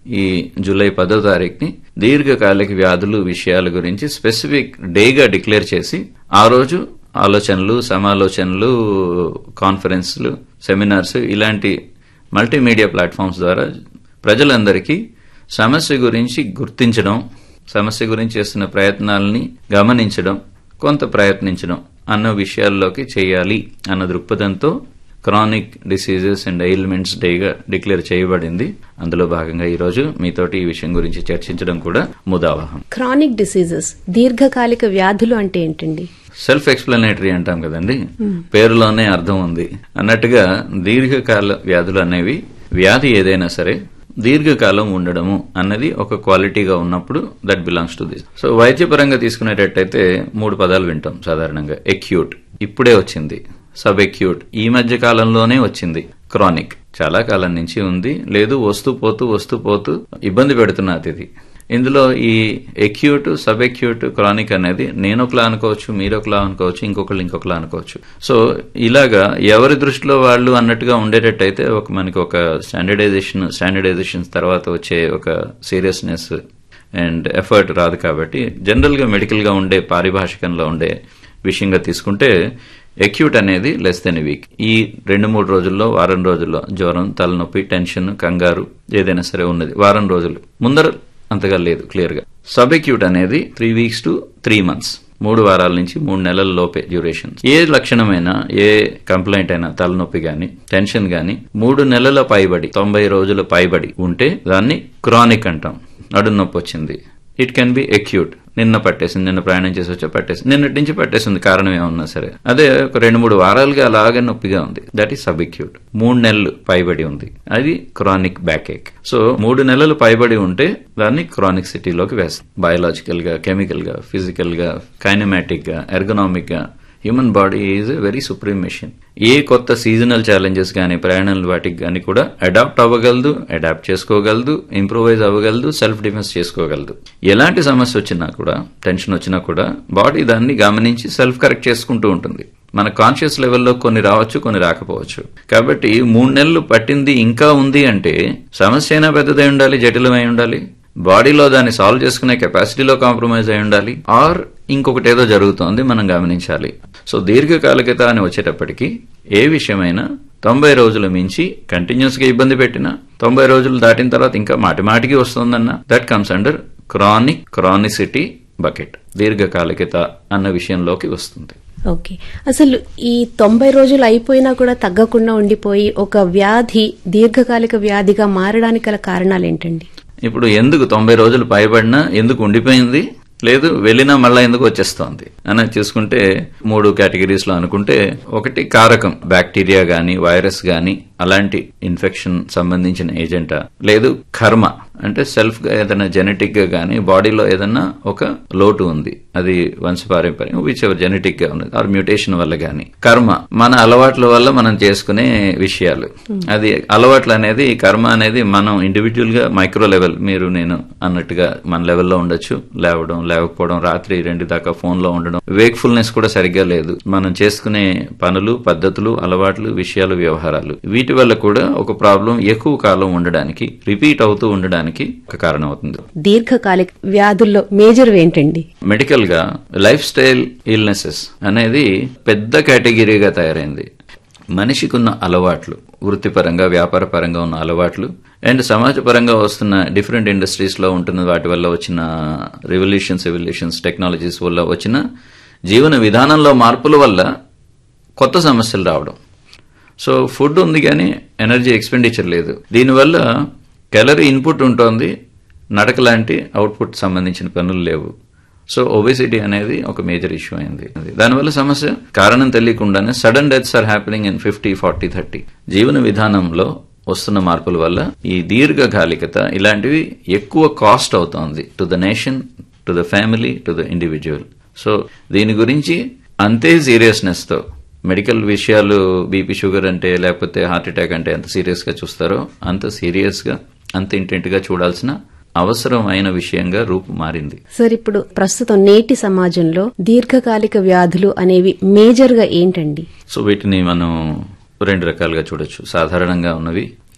ఈ జూలై పదో తారీఖుని దీర్ఘకాలిక వ్యాధులు విషయాల గురించి స్పెసిఫిక్ డేగా డిక్లేర్ చేసి ఆ రోజు ఆలోచనలు సమాలోచనలు కాన్ఫరెన్స్లు సెమినార్స్ ఇలాంటి మల్టీమీడియా ప్లాట్ఫామ్స్ ద్వారా ప్రజలందరికీ సమస్య గురించి గుర్తించడం సమస్య గురించి చేస్తున్న ప్రయత్నాలని గమనించడం కొంత ప్రయత్నించడం అన్న విషయాల్లోకి చేయాలి అన్న దృక్పథంతో క్రానిక్ డిసీజెస్ అండ్ ఎయిల్మెంట్స్ డేగా డిక్లేర్ చేయబడింది అందులో భాగంగా ఈరోజు మీతోటి ఈ విషయం గురించి చర్చించడం కూడా ముదావహం క్రానిక్ డిసీజెస్ దీర్ఘకాలిక వ్యాధులు అంటే ఏంటండి సెల్ఫ్ ఎక్స్ప్లెనేటరీ అంటాం కదండి పేరులోనే అర్థం ఉంది అన్నట్టుగా దీర్ఘకాల వ్యాధులు అనేవి వ్యాధి ఏదైనా సరే దీర్ఘకాలం ఉండడము అన్నది ఒక క్వాలిటీగా ఉన్నప్పుడు that belongs to this so వైద్యపరంగా తీసుకునేటట్టయితే మూడు పదాలు వింటాం సాధారణంగా ఎక్యూట్ ఇప్పుడే వచ్చింది సబ్ ఎక్యూట్ ఈ మధ్య కాలంలోనే వచ్చింది క్రానిక్ చాలా కాలం నుంచి ఉంది లేదు వస్తూ పోతూ వస్తూ పోతూ ఇబ్బంది పెడుతున్నది ఇది ఇందులో ఈ ఎక్యూట్ సబ్ ఎక్యూట్ క్రానిక్ అనేది నేను ఒకలా అనుకోవచ్చు మీరు ఒకలా అనుకోవచ్చు ఇంకొకళ్ళు ఇంకొకలా అనుకోవచ్చు సో ఇలాగా ఎవరి దృష్టిలో వాళ్ళు అన్నట్టుగా ఉండేటట్టయితే ఒక మనకి ఒక స్టాండర్డైజేషన్ స్టాండర్డైజేషన్ తర్వాత వచ్చే ఒక సీరియస్నెస్ అండ్ ఎఫర్ట్ రాదు కాబట్టి జనరల్ గా మెడికల్ గా ఉండే పారిభాషికంలో ఉండే విషయంగా తీసుకుంటే ఎక్యూట్ అనేది లెస్ దెన్ వీక్ ఈ రెండు మూడు రోజుల్లో వారం రోజుల్లో జ్వరం తలనొప్పి టెన్షన్ కంగారు ఏదైనా సరే ఉన్నది వారం రోజులు ముందర అంతగా లేదు క్లియర్ గా సబ్ ఎక్యూట్ అనేది three weeks to three months మూడు వారాల నుంచి మూడు నెలల లోపే డ్యూరేషన్ ఏ లక్షణమైనా ఏ కంప్లైంట్ అయినా తలనొప్పి గాని టెన్షన్ గాని మూడు నెలల పైబడి తొంభై రోజుల పైబడి ఉంటే దాన్ని క్రానిక్ అంటాం నడుము నొప్పి వచ్చింది ఇట్ కెన్ బి ఎక్యూట్ నిన్న పట్టేసింది నిన్న ప్రయాణం చేసి వచ్చా పట్టేసింది నిన్నటి నుంచి పట్టేసింది కారణం ఏమన్నా సరే అదే ఒక రెండు మూడు వారాలుగా అలాగే నొప్పిగా ఉంది దట్ ఈస్ సబ్ ఎక్యూట్ మూడు నెలలు పైబడి ఉంది అది క్రానిక్ బ్యాక్ ఏక్ సో మూడు నెలలు పైబడి ఉంటే దాన్ని క్రానిక్ సిటీలోకి వేస్తాం బయలాజికల్ గా కెమికల్ గా ఫిజికల్ గా కైనమాటిక్ గా ఎర్గనామిక్ గా human body is a very supreme machine ఏ కొత్త సీజనల్ ఛాలెంజెస్ కానీ ప్రయాణాలు వాటికి కానీ కూడా అడాప్ట్ అవ్వగలదు అడాప్ట్ చేసుకోగలదు ఇంప్రూవైజ్ అవ్వగలదు సెల్ఫ్ డిఫెన్స్ చేసుకోగలదు ఎలాంటి సమస్య వచ్చినా కూడా టెన్షన్ వచ్చినా కూడా బాడీ దాన్ని గమనించి సెల్ఫ్ కరెక్ట్ చేసుకుంటూ ఉంటుంది మన కాన్షియస్ లెవెల్లో కొన్ని రావచ్చు కొన్ని రాకపోవచ్చు కాబట్టి మూడు నెలలు పట్టింది ఇంకా ఉంది అంటే సమస్య అయినా పెద్దదై ఉండాలి జటిలమై ఉండాలి బాడీలో దాన్ని సాల్వ్ చేసుకునే కెపాసిటీలో కాంప్రమైజ్ అయి ఉండాలి ఆర్ ఇంకొకటి ఏదో జరుగుతోంది మనం గమనించాలి సో దీర్ఘకాలికత అని వచ్చేటప్పటికి ఏ విషయమైనా తొంభై రోజుల మించి కంటిన్యూస్ గా ఇబ్బంది పెట్టినా తొంభై రోజులు దాటిన తర్వాత ఇంకా మాటి మాటికి వస్తుందన్న that comes under chronic chronicity bucket దీర్ఘకాలికత అన్న విషయంలోకి వస్తుంది ఓకే అసలు ఈ తొంభై రోజులు అయిపోయినా కూడా తగ్గకుండా ఉండిపోయి ఒక వ్యాధి దీర్ఘకాలిక వ్యాధిగా మారడానికి గల కారణాలు ఏంటండి ఇప్పుడు ఎందుకు తొంభై రోజులు పైబడినా ఎందుకు ఉండిపోయింది లేదు వెళ్ళినా మళ్ళా ఎందుకు వచ్చేస్తోంది అని చూసుకుంటే మూడు కేటగిరీస్ లో అనుకుంటే ఒకటి కారకం బ్యాక్టీరియా గాని వైరస్ గాని అలాంటి ఇన్ఫెక్షన్ సంబంధించిన ఏజెంటా లేదు కర్మ అంటే సెల్ఫ్ గా ఏదైనా జెనెటిక్ గా గానీ బాడీలో ఏదైనా ఒక లోటు ఉంది అది వంశపారంపర్యం విచ్ ఎవర్ జెనెటిక్ గా ఉన్నది ఆర్ మ్యూటేషన్ వల్ల గానీ కర్మ మన అలవాట్ల వల్ల మనం చేసుకునే విషయాలు అది అలవాట్లు అనేది కర్మ అనేది మనం ఇండివిజువల్ గా మైక్రో లెవెల్ మీరు నేను అన్నట్టుగా మన లెవెల్లో ఉండొచ్చు లేవడం లేకపోవడం రాత్రి రెండు దాకా ఫోన్ లో ఉండడం వేక్ఫుల్నెస్ కూడా సరిగ్గా లేదు మనం చేసుకునే పనులు పద్ధతులు అలవాట్లు విషయాలు వ్యవహారాలు వీటి వల్ల కూడా ఒక ప్రాబ్లం ఎక్కువ కాలం ఉండడానికి రిపీట్ అవుతూ ఉండడానికి ఒక కారణం అవుతుంది దీర్ఘకాలిక వ్యాధుల్లో మేజర్ ఏంటండి మెడికల్ గా లైఫ్ స్టైల్ ఇల్నెసెస్ అనేది పెద్ద కేటగిరీగా తయారైంది మనిషికున్న అలవాట్లు వృత్తిపరంగా వ్యాపార పరంగా ఉన్న అలవాట్లు అండ్ సమాజపరంగా వస్తున్న డిఫరెంట్ ఇండస్ట్రీస్ లో ఉంటున్న వాటి వల్ల వచ్చిన రెవల్యూషన్స్ ఎవల్యూషన్స్ టెక్నాలజీస్ వల్ల వచ్చిన జీవన విధానంలో మార్పుల వల్ల కొత్త సమస్యలు రావడం సో ఫుడ్ ఉంది కానీ ఎనర్జీ ఎక్స్పెండిచర్ లేదు దీనివల్ల క్యాలరీ ఇన్పుట్ ఉంటుంది నడక లాంటి అవుట్పుట్ సంబంధించిన పనులు లేవు సో ఒబేసిటీ అనేది ఒక మేజర్ ఇష్యూ అయింది దానివల్ల సమస్య కారణం తెలియకుండానే sudden deaths are happening in fifty forty thirty జీవన విధానంలో వస్తున్న మార్పుల వల్ల ఈ దీర్ఘకాలికత ఇలాంటివి ఎక్కువ కాస్ట్ అవుతోంది to the nation to the family to the individual so దీని గురించి అంతే సీరియస్నెస్ తో మెడికల్ విషయాలు బీపీ షుగర్ అంటే లేకపోతే హార్ట్ అటాక్ అంటే ఎంత సీరియస్ గా చూస్తారో అంత సీరియస్ గా అంత ఇంటెంట్ గా చూడాల్సిన అవసరమైన విషయంగా రూపు మారింది సార్ ఇప్పుడు ప్రస్తుతం నేటి సమాజంలో దీర్ఘకాలిక వ్యాధులు అనేవి మేజర్ గా ఏంటండి సో వీటిని మనం రెండు రకాలుగా చూడొచ్చు సాధారణంగా ఉన్నవి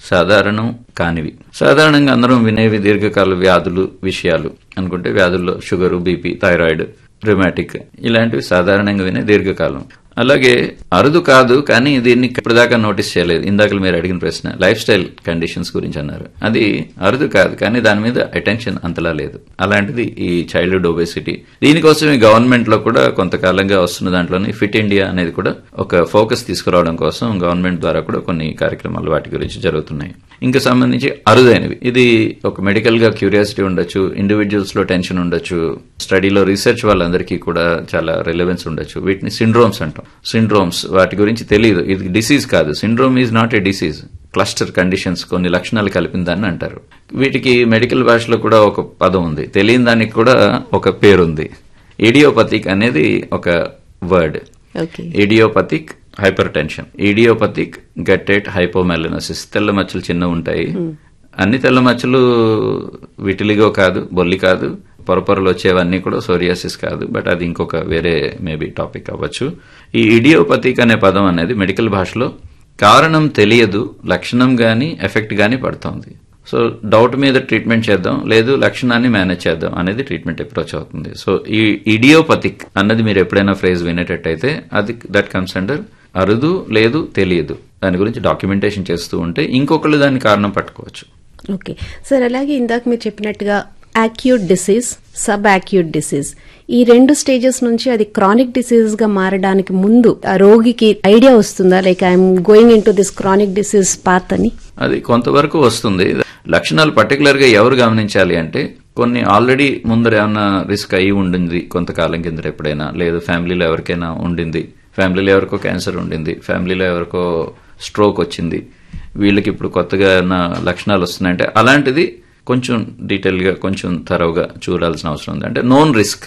సాధారణం కానివి సాధారణంగా అందరం వినేవి దీర్ఘకాల వ్యాధులు విషయాలు అనుకుంటే వ్యాధుల్లో షుగరు బీపీ థైరాయిడ్ రిమాటిక్ ఇలాంటివి సాధారణంగా వినే దీర్ఘకాలం అలాగే అరుదు కాదు కానీ దీన్ని ఇప్పటిదాకా నోటీస్ చేయలేదు ఇందాక మీరు అడిగిన ప్రశ్న లైఫ్ స్టైల్ కండిషన్స్ గురించి అన్నారు అది అరుదు కాదు కానీ దాని మీద అటెన్షన్ అంతలా లేదు అలాంటిది ఈ చైల్డ్హుడ్ ఒబేసిటీ దీనికోసం ఈ గవర్నమెంట్ లో కూడా కొంతకాలంగా వస్తున్న దాంట్లోనే ఫిట్ ఇండియా అనేది కూడా ఒక ఫోకస్ తీసుకురావడం కోసం గవర్నమెంట్ ద్వారా కూడా కొన్ని కార్యక్రమాలు వాటి గురించి జరుగుతున్నాయి ఇంకా సంబంధించి అరుదైనవి ఇది ఒక మెడికల్ గా క్యూరియాసిటీ ఉండొచ్చు ఇండివిజువల్స్ లో టెన్షన్ ఉండొచ్చు స్టడీలో రీసెర్చ్ వాళ్ళందరికీ కూడా చాలా రిలవెన్స్ ఉండొచ్చు వీటిని సిండ్రోమ్స్ అంటాం సిండ్రోమ్స్ వాటి గురించి తెలియదు ఇది డిసీజ్ కాదు syndrome is not a disease cluster conditions కొన్ని లక్షణాలు కలిపిన దాన్ని అంటారు వీటికి మెడికల్ భాషలో కూడా ఒక పదం ఉంది తెలియని దానికి కూడా ఒక పేరుంది ఇడియోపతిక్ అనేది ఒక word okay idiopathic hypertension idiopathic guttate hypomelanosis తెల్ల మచ్చలు చిన్న ఉంటాయి అన్ని తెల్ల మచ్చలు విటిలిగో కాదు బొల్లి కాదు పొరపొరలు వచ్చేవన్నీ కూడా సోరియాసిస్ కాదు బట్ అది ఇంకొక వేరే మేబీ టాపిక్ అవ్వచ్చు ఈ ఇడియోపతిక్ అనే పదం అనేది మెడికల్ భాషలో కారణం తెలియదు లక్షణం గాని ఎఫెక్ట్ గాని పడుతోంది సో డౌట్ మీద ట్రీట్మెంట్ చేద్దాం లేదు లక్షణాన్ని మేనేజ్ చేద్దాం అనేది ట్రీట్మెంట్ అప్రోచ్ అవుతుంది సో ఈ ఇడియోపతిక్ అన్నది మీరు ఎప్పుడైనా ఫ్రేజ్ వినేటట్టయితే అది దట్ కమ్స్ అండర్ అరుదు లేదు తెలియదు దాని గురించి డాక్యుమెంటేషన్ చేస్తూ ఉంటే ఇంకొకళ్ళు దాని కారణం పట్టుకోవచ్చు ఓకే సార్ అలాగే ఇందాక మీరు చెప్పినట్టుగా acute disease sub acute disease ఈ రెండు స్టేజెస్ నుంచి అది క్రానిక్ డిసీజ్ గా మారడానికి ముందు ఆ రోగికి ఐడియా వస్తుందా like I'm going into this chronic disease path అని అది కొంతవరకు వస్తుంది లక్షణాలు పర్టికులర్ గా ఎవరు గమనించాలి అంటే కొన్ని ఆల్రెడీ ముందర ఏమైనా రిస్క్ అయి ఉండింది కొంతకాలం కింద ఎప్పుడైనా లేదు ఫ్యామిలీలో ఎవరికైనా ఉండింది ఫ్యామిలీలో ఎవరికో క్యాన్సర్ ఉండింది ఫ్యామిలీలో ఎవరికో స్ట్రోక్ వచ్చింది వీళ్ళకి ఇప్పుడు కొత్తగా ఏమైనా లక్షణాలు వస్తున్నాయంటే అలాంటిది కొంచెం డీటెయిల్ గా కొంచెం తరవుగా చూడాల్సిన అవసరం ఉంది అంటే known risk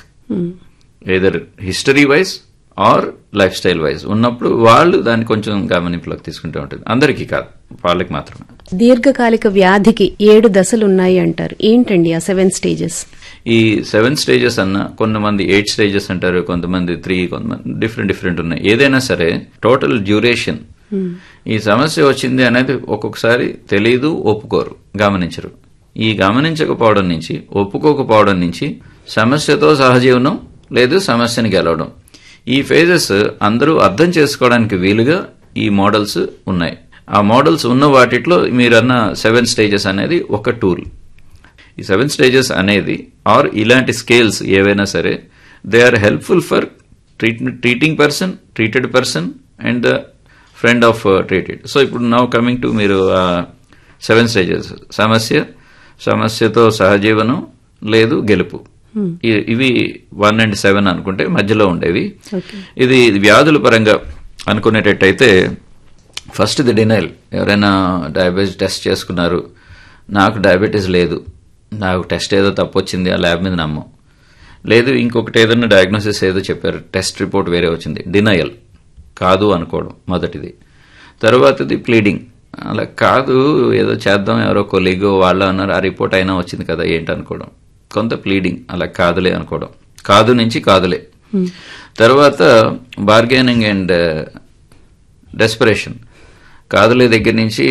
either history wise or lifestyle wise ఉన్నప్పుడు వాళ్ళు దాన్ని కొంచెం గమనింపులోకి తీసుకుంటూ ఉంటుంది అందరికీ కాదు వాళ్ళకి మాత్రమే దీర్ఘకాలిక వ్యాధికి ఏడు దశలు ఉన్నాయి అంటారు ఏంటండి ఆ సెవెన్ స్టేజెస్ ఈ సెవెన్ స్టేజెస్ అన్న కొంతమంది ఎయిట్ స్టేజెస్ అంటారు కొంతమంది త్రీ కొంతమంది డిఫరెంట్ డిఫరెంట్ ఉన్నాయి ఏదైనా సరే టోటల్ డ్యూరేషన్ ఈ సమస్య వచ్చింది అనేది ఒక్కొక్కసారి తెలియదు ఒప్పుకోరు గమనించరు ఈ గమనించకపోవడం నుంచి ఒప్పుకోకపోవడం నుంచి సమస్యతో సహజీవనం లేదు సమస్యని గెలవడం ఈ ఫేజెస్ అందరూ అర్థం చేసుకోవడానికి వీలుగా ఈ మోడల్స్ ఉన్నాయి ఆ మోడల్స్ ఉన్న వాటిలో మీరన్న సెవెన్ స్టేజెస్ అనేది ఒక టూల్ ఈ సెవెన్ స్టేజెస్ అనేది ఆర్ ఇలాంటి స్కేల్స్ ఏవైనా సరే they are helpful for treating person treated person and the friend of treated so ఇప్పుడు నౌ కమింగ్ టు మీరు సెవెన్ స్టేజెస్ సమస్య సమస్యతో సహజీవనం లేదు గెలుపు ఇ- ఇవి వన్ అండ్ సెవెన్ అనుకుంటే మధ్యలో ఉండేవి ఇది వ్యాధుల పరంగా అనుకునేటట్టయితే ఫస్ట్ ది డినైల్ ఎవరైనా డయాబెటీస్ టెస్ట్ చేసుకున్నారు నాకు డయాబెటీస్ లేదు నాకు టెస్ట్ ఏదో తప్పు వచ్చింది ఆ ల్యాబ్ మీద నమ్మం లేదు ఇంకొకటి ఏదైనా డయాగ్నోసిస్ ఏదో చెప్పారు టెస్ట్ రిపోర్ట్ వేరే వచ్చింది డినయల్ కాదు అనుకోవడం మొదటిది తర్వాతది ప్లీడింగ్ అలా కాదు ఏదో చేద్దాం ఎవరో కొలీగ్ వాళ్ళు అన్నారు ఆ రిపోర్ట్ అయినా వచ్చింది కదా ఏంటి అనుకోవడం కొంత ప్లీడింగ్ అలా కాదులే అనుకోవడం కాదు నుంచి కాదులే తర్వాత బార్గెనింగ్ అండ్ డెస్పరేషన్ కాదులే దగ్గర నుంచి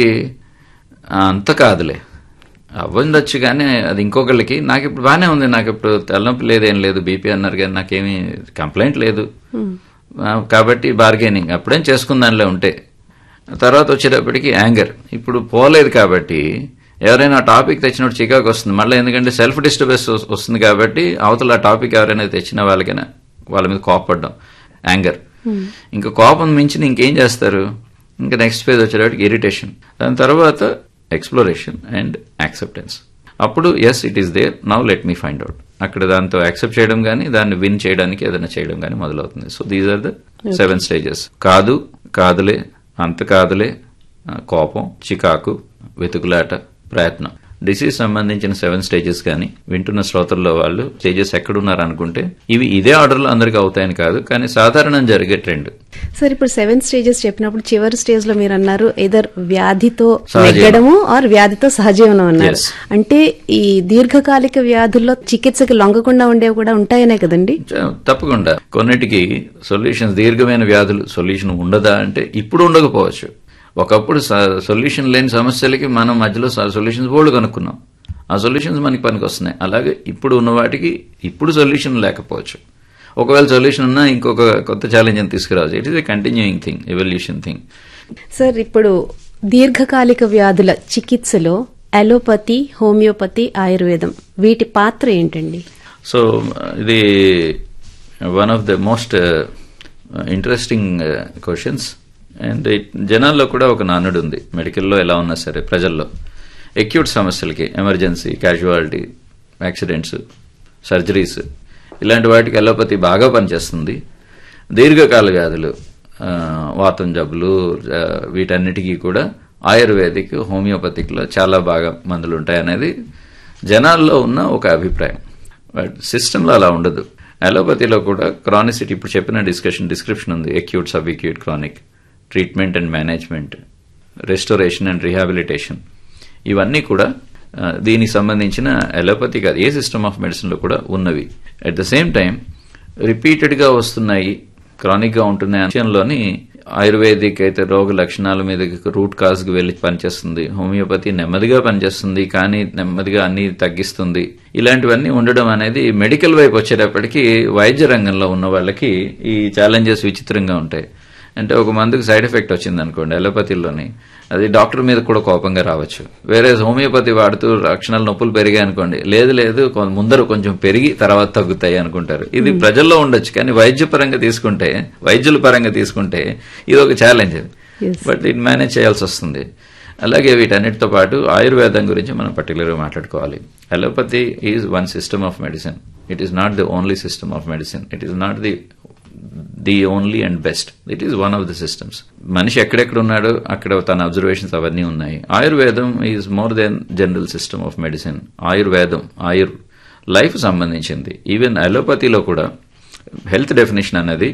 "ఆ, అంత కాదులే అవ్వండొచ్చు కానీ అది ఇంకొకళ్ళకి నాకు ఇప్పుడు బాగానే ఉంది నాకు ఇప్పుడు తలనొప్పి లేదు ఏం లేదు బీపీ అన్నారు కానీ నాకేమీ కంప్లైంట్ లేదు ఆ, కాబట్టి బార్గెనింగ్ అప్పుడేం చేసుకుందానిలో ఉంటే తర్వాత వచ్చేటప్పటికి యాంగర్ ఇప్పుడు పోలేదు కాబట్టి ఎవరైనా టాపిక్ తెచ్చినప్పుడు చికాకు వస్తుంది మళ్ళీ ఎందుకంటే సెల్ఫ్ డిస్టర్బెన్స్ వస్తుంది కాబట్టి అవతల ఆ టాపిక్ ఎవరైనా తెచ్చిన వాళ్ళకైనా వాళ్ళ మీద కోపపడ్డం యాంగర్ ఇంకా కోపం మించి ఇంకేం చేస్తారు ఇంకా నెక్స్ట్ ఫేజ్ వచ్చేటప్పటికి ఇరిటేషన్ దాని తర్వాత ఎక్స్ప్లోరేషన్ అండ్ యాక్సెప్టెన్స్ అప్పుడు yes it is there now let me find out అక్కడ దాంతో యాక్సెప్ట్ చేయడం కానీ దాన్ని విన్ చేయడానికి ఏదైనా చేయడం కానీ మొదలవుతుంది so these are the seven stages కాదు కాదులే అంత కాదులే ఆ, కోపం చికాకు వెతుకులాట ప్రయత్నం డిసీజ్ సంబంధించిన సెవెన్ స్టేజెస్ కానీ వింటున్న శ్రోతల్లో వాళ్ళు స్టేజెస్ ఎక్కడున్నారు అనుకుంటే ఇవి ఇదే ఆర్డర్లో అందరికీ అవుతాయని కాదు కానీ సాధారణం జరిగే ట్రెండ్ సార్ ఇప్పుడు సెవెన్ స్టేజెస్ చెప్పినప్పుడు చివరి స్టేజ్ లో మీరు అన్నారు ఏదర్ వ్యాధితో సహజీవనం. నెగ్గడము ఆర్ వ్యాధితో సహజీవనం అన్నారు Yes. అంటే ఈ దీర్ఘకాలిక వ్యాధుల్లో చికిత్సకి లొంగకుండా ఉండేవి కూడా ఉంటాయనే కదండి చ- తప్పకుండా కొన్నిటికి సొల్యూషన్స్ దీర్ఘమైన వ్యాధులు సొల్యూషన్ ఉండదా అంటే ఇప్పుడు ఉండకపోవచ్చు ఒకప్పుడు సొల్యూషన్ లేని సమస్యలకి మనం మధ్యలో సొల్యూషన్స్ బోర్డు కనుక్కున్నాం ఆ సొల్యూషన్స్ మనకి పనికి వస్తున్నాయి అలాగే ఇప్పుడు ఉన్న వాటికి ఇప్పుడు సొల్యూషన్ లేకపోవచ్చు ఒకవేళ సొల్యూషన్ ఉన్నా ఇంకొక కొత్త ఛాలెంజ్ అని తీసుకురావచ్చు it is a continuing thing evolution thing sir ఇప్పుడు దీర్ఘకాలిక వ్యాధుల చికిత్సలో అలోపతి హోమియోపతి ఆయుర్వేదం వీటి పాత్ర ఏంటండి సో ఇది one of the most interesting questions and జనాల్లో కూడా ఒక నానుడు ఉంది మెడికల్లో ఎలా ఉన్నా సరే ప్రజల్లో ఎక్యూట్ సమస్యలకి ఎమర్జెన్సీ క్యాజువాలిటీ యాక్సిడెంట్స్ సర్జరీస్ ఇలాంటి వాటికి అలోపతి బాగా పనిచేస్తుంది దీర్ఘకాల వ్యాధులు ఆ, వాతం జబ్బులు ఆ, వీటన్నిటికీ కూడా ఆయుర్వేదిక్ హోమియోపతిక్లో చాలా బాగా మందులు ఉంటాయి అనేది జనాల్లో ఉన్న ఒక అభిప్రాయం బట్ సిస్టంలో అలా ఉండదు అలోపతిలో కూడా క్రానిసిటీ ఇప్పుడు చెప్పిన డిస్కషన్ డిస్క్రిప్షన్ ఉంది acute sub acute chronic treatment and management restoration and rehabilitation ఇవన్నీ కూడా ఆ, దీనికి సంబంధించిన అలోపతి కాదు ఏ సిస్టమ్ ఆఫ్ మెడిసిన్లో కూడా ఉన్నవి అట్ ద సేమ్ టైం రిపీటెడ్గా వస్తున్నాయి క్రానిక్గా ఉంటున్న విషయంలోని ఆయుర్వేదిక్ అయితే రోగ లక్షణాల మీద రూట్ కాజ్కి వెళ్ళి పనిచేస్తుంది హోమియోపతి నెమ్మదిగా పనిచేస్తుంది కానీ నెమ్మదిగా అన్ని తగ్గిస్తుంది ఇలాంటివన్నీ ఉండడం అనేది మెడికల్ వైపు వచ్చేటప్పటికి వైద్య రంగంలో ఉన్న వాళ్ళకి ఈ ఛాలెంజెస్ విచిత్రంగా ఉంటాయి అంటే ఒక మందుకు సైడ్ ఎఫెక్ట్ వచ్చింది అనుకోండి అలోపతిలోని అది డాక్టర్ మీద కూడా కోపంగా రావచ్చు వేరే హోమియోపతి వాడుతూ లక్షణాలు నొప్పులు పెరిగాయి అనుకోండి లేదు లేదు కొ- ముందర కొంచెం పెరిగి తర్వాత తగ్గుతాయి అనుకుంటారు ఇది ప్రజల్లో ఉండొచ్చు కానీ వైద్య పరంగా తీసుకుంటే వైద్యుల పరంగా తీసుకుంటే ఇది ఒక ఛాలెంజ్ Yes. బట్ ఇది మేనేజ్ చేయాల్సి వస్తుంది అలాగే వీటన్నిటితో పాటు ఆయుర్వేదం గురించి మనం పర్టికులర్గా మాట్లాడుకోవాలి allopathy is one system of medicine it is not the only system of medicine it is not the the only and best it is one of the systems మనిషి ఎక్కడెక్కడ ఉన్నాడో అక్కడ తన అబ్జర్వేషన్స్ అవన్నీ ఉన్నాయి ఆయుర్వేదం is more than general system of medicine ఆయుర్వేదం ఆయుర్ లైఫ్ సంబంధించింది ఈవెన్ అలోపతిలో కూడా హెల్త్ డెఫినేషన్ అనేది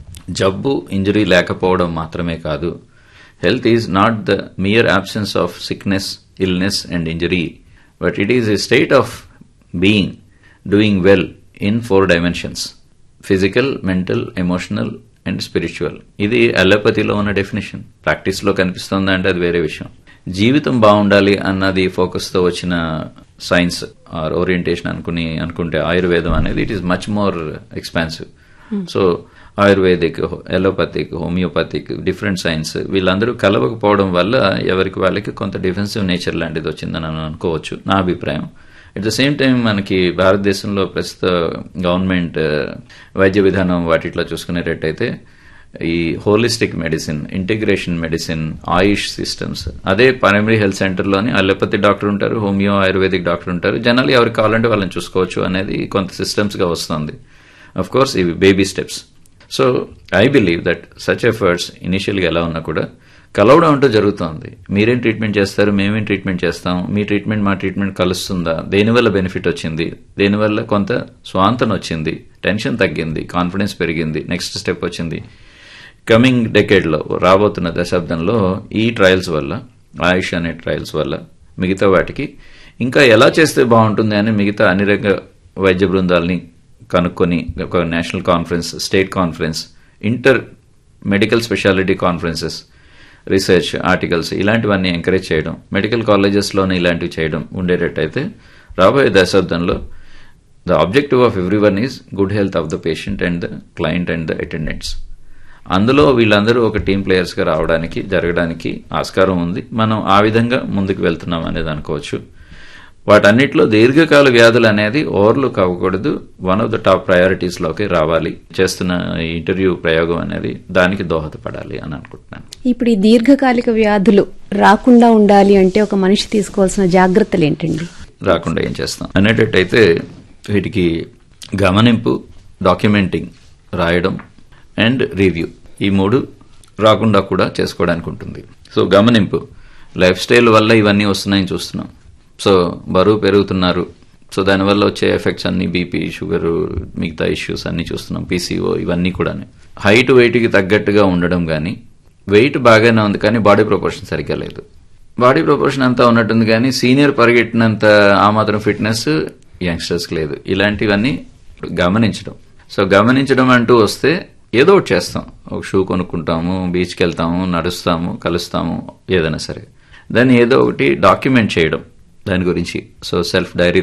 జబ్బు ఇంజరీ లేకపోవడం మాత్రమే కాదు health is not the mere absence of sickness illness and injury but it is a state of being doing well in four dimensions physical mental emotional and spiritual ఇది అలోపతిలో ఉన్న definition ప్రాక్టీస్లో కనిపిస్తుందా అంటే అది వేరే విషయం జీవితం బాగుండాలి అన్నది ఫోకస్ తో వచ్చిన సైన్స్ ఆర్ ఓరియంటేషన్ అనుకుని అనుకుంటే ఆయుర్వేదం అనేది it is much more expansive so Ayurvedic allopathic homeopathic different science వీళ్ళందరూ కలవకపోవడం వల్ల ఎవరికి వాళ్ళకి కొంత డిఫెన్సివ్ నేచర్ లాంటిది వచ్చిందని అని అనుకోవచ్చు నా అభిప్రాయం అట్ ద సేమ్ టైం మనకి భారతదేశంలో ప్రస్తుత గవర్నమెంట్ వైద్య విధానం వాటిట్లో చూసుకునేటట్టయితే ఈ holistic medicine integration medicine AYUSH systems అదే ప్రైమరీ హెల్త్ సెంటర్లోని అలోపతి డాక్టర్ ఉంటారు హోమియో ఆయుర్వేదిక్ డాక్టర్ ఉంటారు జనాలు ఎవరికి కావాలంటే వాళ్ళని చూసుకోవచ్చు అనేది కొంత సిస్టమ్స్గా వస్తుంది అఫ్ కోర్స్ ఇవి baby steps so I believe that such efforts ఇనిషియల్గా ఎలా ఉన్నా కూడా కలవడం అంటూ జరుగుతోంది మీరేం ట్రీట్మెంట్ చేస్తారు మేమేం ట్రీట్మెంట్ చేస్తాం మీ ట్రీట్మెంట్ మా ట్రీట్మెంట్ కలుస్తుందా దేనివల్ల బెనిఫిట్ వచ్చింది దేనివల్ల కొంత స్వాంతన వచ్చింది టెన్షన్ తగ్గింది కాన్ఫిడెన్స్ పెరిగింది నెక్స్ట్ స్టెప్ వచ్చింది కమింగ్ డెకేడ్లో రాబోతున్న దశాబ్దంలో ఈ ట్రయల్స్ వల్ల ఆయుష్ అనే ట్రయల్స్ వల్ల మిగతా వాటికి ఇంకా ఎలా చేస్తే బాగుంటుంది అని మిగతా అన్ని రంగ వైద్య బృందాలని కనుక్కొని ఒక national conference state conference inter medical speciality conferences research articles ఇలాంటివన్నీ ఎంకరేజ్ చేయడం మెడికల్ కాలేజెస్లోనే ఇలాంటివి చేయడం ఉండేటట్టయితే రాబోయే దశాబ్దంలో the objective of everyone is good health of the patient and the client and the attendants అందులో వీళ్ళందరూ ఒక టీం ప్లేయర్స్గా రావడానికి జరగడానికి ఆస్కారం ఉంది మనం ఆ విధంగా ముందుకు వెళ్తున్నాం అనేది అనుకోవచ్చు వాటన్నిటిలో దీర్ఘకాల వ్యాధులు అనేది ఓవర్లుక్ అవ్వకూడదు వన్ ఆఫ్ ద టాప్ ప్రయారిటీస్లోకి రావాలి చేస్తున్న ఈ ఇంటర్వ్యూ ప్రయోగం అనేది దానికి దోహదపడాలి అని అనుకుంటున్నాను ఇప్పుడు ఈ దీర్ఘకాలిక వ్యాధులు రాకుండా ఉండాలి అంటే ఒక మనిషి తీసుకోవాల్సిన జాగ్రత్తలు ఏంటండి రాకుండా ఏం చేస్తాం అనేటట్టయితే వీటికి గమనింపు డాక్యుమెంటింగ్ రాయడం అండ్ రివ్యూ ఈ మూడు రాకుండా కూడా చేసుకోవడానికి ఉంటుంది సో గమనింపు లైఫ్ స్టైల్ వల్ల ఇవన్నీ వస్తున్నాయని చూస్తున్నాం సో బరువు పెరుగుతున్నారు సో దానివల్ల వచ్చే ఎఫెక్ట్స్ అన్ని బీపీ షుగర్ మిగతా ఇష్యూస్ అన్ని చూస్తున్నాం పీసీఓ ఇవన్నీ కూడా హైట్ వెయిట్కి తగ్గట్టుగా ఉండడం కానీ వెయిట్ బాగానే ఉంది కానీ బాడీ ప్రపోర్షన్ సరిగ్గా లేదు బాడీ ప్రపోర్షన్ అంతా ఉన్నట్టుంది కానీ సీనియర్ పరిగెట్టినంత ఆ మాత్రం ఫిట్నెస్ యంగ్స్టర్స్కి లేదు ఇలాంటివన్నీ గమనించడం సో గమనించడం అంటూ వస్తే ఏదో ఒకటి చేస్తాం ఒక షూ కొనుక్కుంటాము బీచ్కి వెళ్తాము నడుస్తాము కలుస్తాము ఏదైనా సరే దాన్ని ఏదో ఒకటి డాక్యుమెంట్ చేయడం దాని గురించి సో సెల్ఫ్ డైరీ